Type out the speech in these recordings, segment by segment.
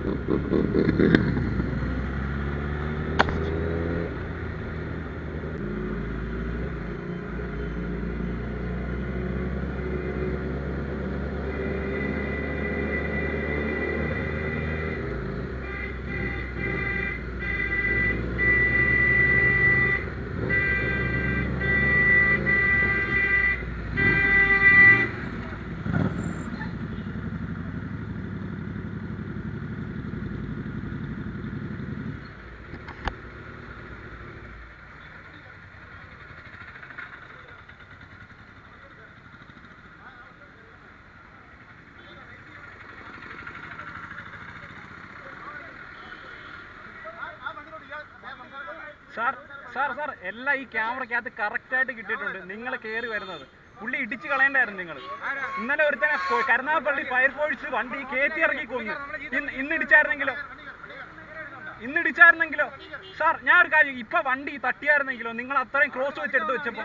sir sir sir എല്ലാം ഈ ക്യാമറക്കകത്ത് correct ആയിട്ട് കിട്ടിയിട്ടുണ്ട് നിങ്ങൾ കയറി വരുന്നത് പുള്ളി ഇടിച്ചു കളയണ്ടായിരുന്നു നിങ്ങൾ ഇന്നലെ ഒരുത്തനെ കൊ- കരുനാഗപ്പള്ളി ഫയർഫോഴ്സ് വണ്ടി കയറ്റി ഇറക്കി കൊന്നു ഇന്ന് ഇന്ന് ഇടിച്ചായിരുന്നെങ്കിലോ ഇന്ന് ഇടിച്ചായിരുന്നെങ്കിലോ സാർ ഞാൻ ഒരു കാര്യം ഇപ്പൊ വണ്ടി തട്ടിയായിരുന്നെങ്കിലോ നിങ്ങൾ അത്രയും ക്രോസ് വെച്ചെടുത്ത് വെച്ചപ്പോ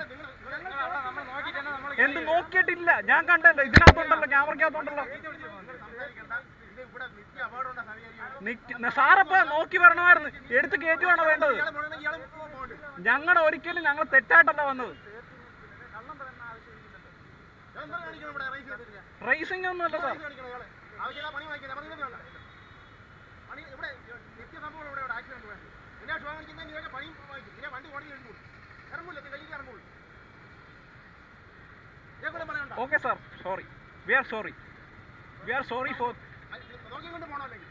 എന്ത് നോക്കിയിട്ടില്ല ഞാൻ കണ്ടല്ലോ ഇതിനകത്തുണ്ടല്ലോ ക്യാമറക്കകത്തുണ്ടല്ലോ നിക്ക്- സാറപ്പ നോക്കി വരണമായിരുന്നു എടുത്ത് കയറ്റുവാണോ വേണ്ടത് ഞങ്ങളുടെ ഒരിക്കലും ഞങ്ങൾ തെറ്റായിട്ടല്ല വന്നത് റേസിംഗ് ഒന്നുമല്ല sir okay sir sorry we are sorry we are sorry for നോക്കിക്കൊണ്ട് പോണോ അല്ലെങ്കിൽ